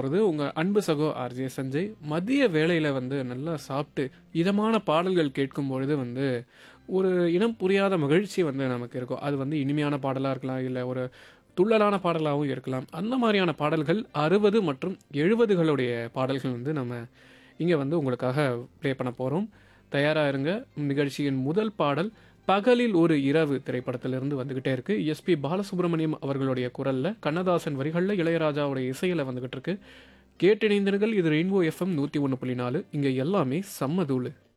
போகிறது உங்கள் அன்பு சகோ ஆர்ஜே சஞ்சய் மதிய வேளையில் வந்து நல்லா சாப்பிட்டு இதமான பாடல்கள் கேட்கும் பொழுது வந்து ஒரு இனம் புரியாத மகிழ்ச்சி வந்து நமக்கு இருக்கும் அது வந்து இனிமையான பாடலாக இருக்கலாம் இல்லை ஒரு துள்ளலான பாடலாகவும் இருக்கலாம் அந்த மாதிரியான பாடல்கள் அறுபது மற்றும் எழுபதுகளுடைய பாடல்கள் வந்து நம்ம இங்கே வந்து உங்களுக்காக ப்ளே பண்ண போகிறோம் தயாராக இருங்க நிகழ்ச்சியின் முதல் பாடல் பகலில் ஒரு இரவு திரைப்படத்திலிருந்து வந்துகிட்டே இருக்கு எஸ்பி பாலசுப்ரமணியம் அவர்களுடைய குரல்ல கண்ணதாசன் வரிகளில் இளையராஜாவுடைய இசையில வந்துகிட்டு இருக்கு கேட்டிணைந்தர்கள் இது ரெயின்போ எஃப்எம் நூற்றி ஒன்று புள்ளி நாலு இங்கே எல்லாமே செம்ம தூளு